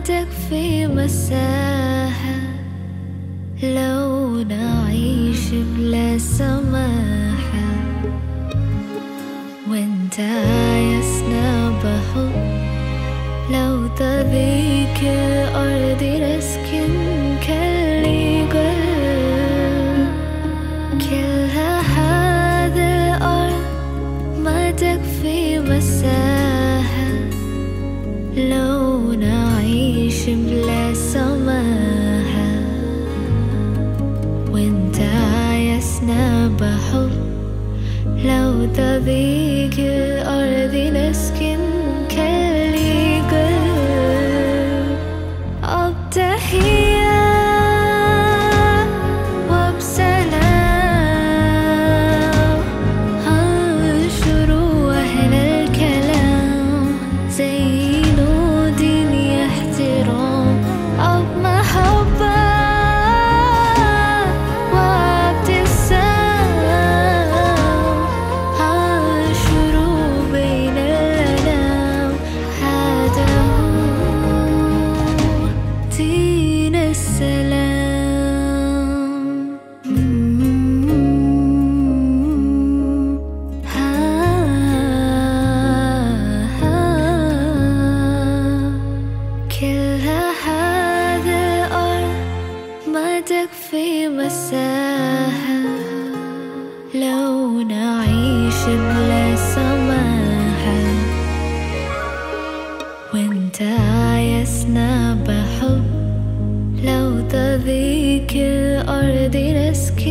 تكفي مساحة لو نعيش بلا سماحة وانت عايزنا بحب لو تضيق الأرض نسكن كاللي قلب كلها هذا الأرض ما تكفي مساحة لو نعيش بلا سماحة وانت عايزنا بحب لو تضيق الأرض نسكن كاللي قلب بتحية وبسلام هنشروا أهل الكلام زينوا دنيا احترام أو محبة وابتسام هنشروا بين الألام هذا هو دين السلام كلها هذا الأرض ما تكفي مساحة لو نعيش بلا سماحة وانت عايزنا بحب لو تضيق الأرض نسكن